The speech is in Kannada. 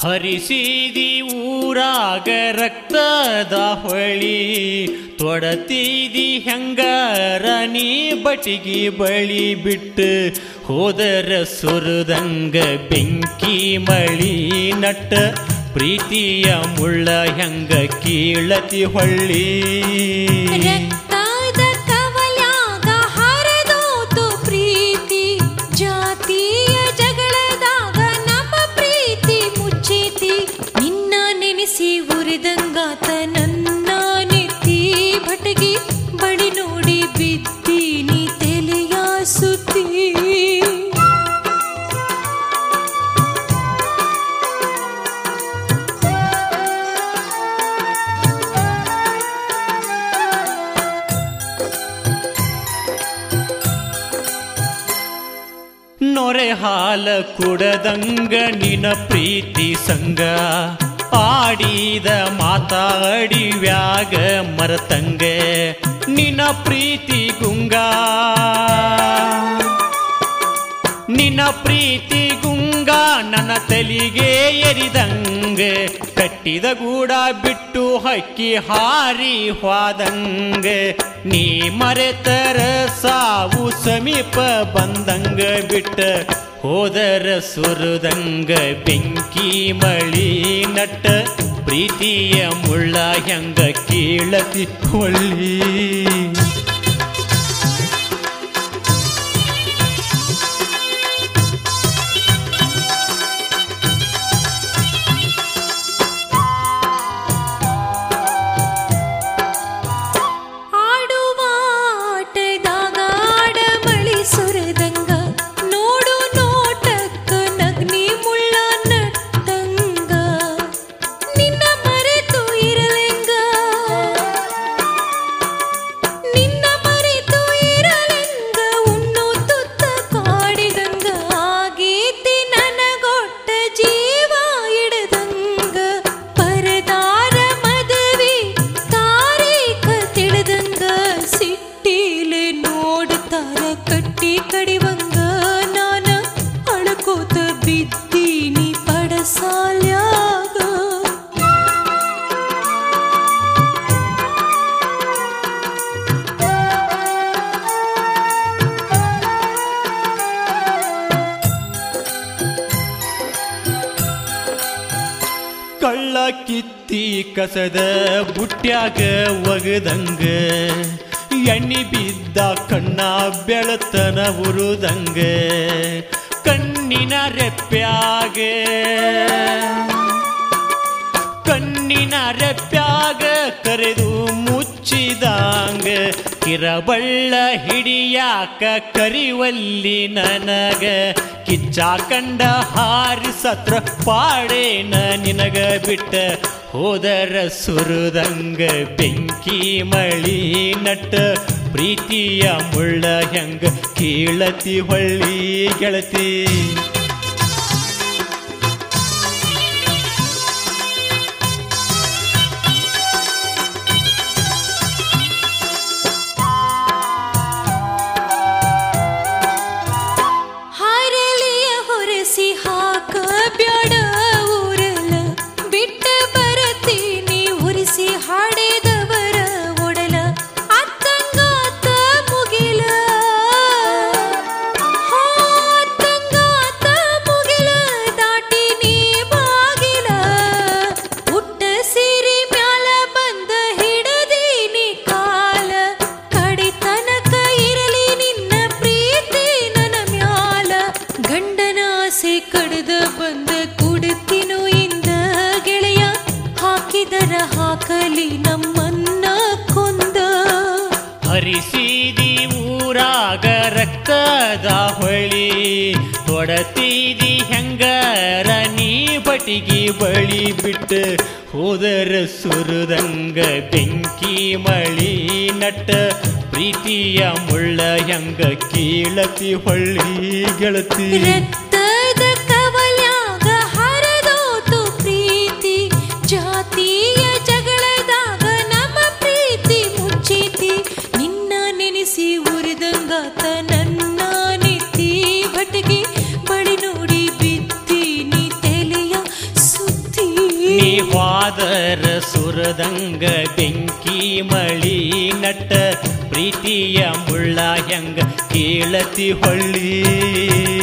ಹರಿಸಿದಿ ಊರಾಗ ರಕ್ತದ ಹೊಳಿ ತೊಡತಿದಿ ಹೆಂಗಾರ ನೀ ಬಟಿಗಿ ಬಳಿ ಬಿಟ್ಟು ಹೋದರ ಸುರದಂಗ ಬೆಂಕಿ ಮಳಿ ನಟ್ಟ ಪ್ರೀತಿಯ ಮುಳ್ಳ ಹೆಂಗ ಕೀಳತಿ ಹೊಳ್ಳಿ ರಕ್ತದ ಕವಲ್ಯಾಗ ಹರಿದೋತು ಪ್ರೀತಿ ಜಾತಿಯ ಜಗಳದಾಗ ನಮ್ಮ ಪ್ರೀತಿ ಮುಚ್ಚೈತಿ ನಿನ್ನ ನೆನೆಸಿ ಉರಿದಂಗಾತ ನನ್ನ ನೆತ್ತಿ ಭಟಗಿ ಬಳಿ ನೋಡಿ ಬಿದ್ದೀನಿ ತೆಲೆಯ ಸುತ್ತಿ ನೊರೆ ಹಾಲ ಕುಡದಂಗ ನಿನ ಪ್ರೀತಿ ಸಂಗ ಆಡಿದ ಮಾತಾಡಿವ್ಯಾಗ ಮರತಂಗ ನಿನ ಪ್ರೀತಿ ಗುಂಗ ನಿನ್ನ ಪ್ರೀತಿ ಗುಂಗ ನನ್ನ ತಲಿಗೆ ಎರಿದಂಗ ಕಟ್ಟಿದ ಗೂಡ ಬಿಟ್ಟು ಹಕ್ಕಿ ಹಾರಿ ಹೋದಂಗ ನೀ ಮರೆತರ ಸಾವು ಸಮೀಪ ಬಂದಂಗ ಬಿಟ್ಟ ಹೋದರ ಸುರದಂಗ ಬೆಂಕಿ ಮಳಿ ನಟ್ಟ ಪ್ರೀತಿಯ ಮುಳ್ಳ ಹೆಂಗ ಕೀಳತಿ ಕೊಳ್ಳಿ ಆಡುವ ಆಟದಾಗ ಆಡ ಮಳಿ ಸುರದಂಗ ನೋಡು ನೋಟಕ್ಕ ನಗ್ನಿ ಮುಳ್ಳ ನಟ್ಟಂಗ ನಿನ್ನ ಮರೆತು ಇರಲೆಂಗ ನಿನ್ನ ಮರೆತು ಇರಲೆಂಗ ಉಣ್ಣು ತುತ್ತ ಕಾಡಿದಂಗ ಆಗೀತಿ ನನಗೊಟ್ಟ ಜೀವ ಇಡದಂಗ ಪರದಾರ ಮದವಿ ತಾರೀಖ ತಿಳಿದಂಗ ಸಿಟ್ಟಿಲೆ ನೋಡ್ತಾರ ಕಟ್ಟಿ ಕಡಿವಂಗ ನಾನ ಅಳ್ಕೋತ ಬಿದ್ದೀನಿ ಪಡಸಾಲ್ಯಾಗ ಕಳ್ಳ ಕಿತ್ತಿ ಕಸದ ಬುಟ್ಯಾಗ ಒಗದಂಗ ಎಣ್ಣಿ ಬಿದ್ದ ಕಣ್ಣ ಬೆಳತನ ಉರುದಂಗ ಕಣ್ಣಿನ ರೆಪ್ಪ್ಯಾಗ ಕಣ್ಣಿನ ರೆಪ್ಪ್ಯಾಗ ಕರೆದು ಮುಚ್ಚಿದಂಗ ಕಿರಬಳ್ಳ ಹಿಡಿಯಾಕ ಕರಿವಲ್ಲಿ ನನಗ ಕಿಚ್ಚ ಕಂಡ ಹಾರಿ ಸತ್ರ ಪಾಡೇನ ನಿನಗ ಬಿಟ್ಟ ಹೋದರ ಸುರದಂಗ ಬೆಂಕಿ ಮಳಿ ನಟ್ಟ ಪ್ರೀತಿಯ ಮುಳ್ಳ ಹೆಂಗ ಕೀಳತಿ ಹೊಳ್ಳಿ ಗೆಳತಿ ಹಾರಲಿಯ ಹೊರಸಿ ಹಾಕ ಬ್ಯಾಡ ಊರಲ ಬಿಟ್ಟ ಬರತೀನಿ ಉರಿಸಿ ಹಾಡಿದವರ ಒಡಲ ಅತ್ತಂಗಾತ ಮುಗಿಲ ಹೋ, ಅತ್ತಂಗಾತ ಮುಗಿಲ ದಾಟಿ ನೀ ಬಾಗಿಲ ಉಟ್ಟ ಸಿರಿ ಮ್ಯಾಲ ಬಂದ ಹಿಡದೀನಿ ಕಾಲ ಕಡಿ ತನಕ ಇರಲಿ ನಿನ್ನ ಪ್ರೀತಿ ನನ್ನ ಮ್ಯಾಲ ಗಂಡನ ಆಸೆ ಕಡ್ದ ಬಂದ ಕುಡ್ತಿನು ಇಂದ ಗೆಳೆಯ ಹಾಕಿದರ ಹಾಕಲಿ ನಮ್ಮನ್ನ ಕೊಂದ ಹರಿಸಿದಿ ಊರಾಗ ರಕ್ತದ ಹೊಳಿ ತೊಡತಿದಿ ಹೆಂಗಾರ ನೀ ಬಟಿಗಿ ಬಳಿ ಬಿಟ್ಟು ಹೋದರ ಸುರದಂಗ ಬೆಂಕಿ ಮಳಿ ನಟ್ಟ ಪ್ರೀತಿಯ ಮುಳ್ಳ ಹೆಂಗ ಕೀಳತಿ ಹೊಳ್ಳಿ ಗೆಳತಿ ರಕ್ತದ ಕವಲ್ಯಾಗ ಹರಿದೋತು ಪ್ರೀತಿ ಜಾತಿಯ ಜಗಳದಾಗ ನಮ್ಮ ಪ್ರೀತಿ ಮುಚ್ಚೈತಿ ನಿನ್ನ ನೆನೆಸಿ ಉರಿದಂಗಾತ ನನ್ನ ನೆತ್ತಿ ಭಟಗಿ ಬಳಿ ನೋಡಿ ಬಿದ್ದೀನಿ ತೆಲೆಯ ಸುತ್ತಿ ಆದರ ಸುರದಂಗ ಬೆಂಕಿ ಮಳಿ ನಟ್ಟ ಪ್ರೀತಿಯ ಮುಳ್ಳ ಹೆಂಗ ಕೇಳತಿ ಹೊಳ್ಳಿ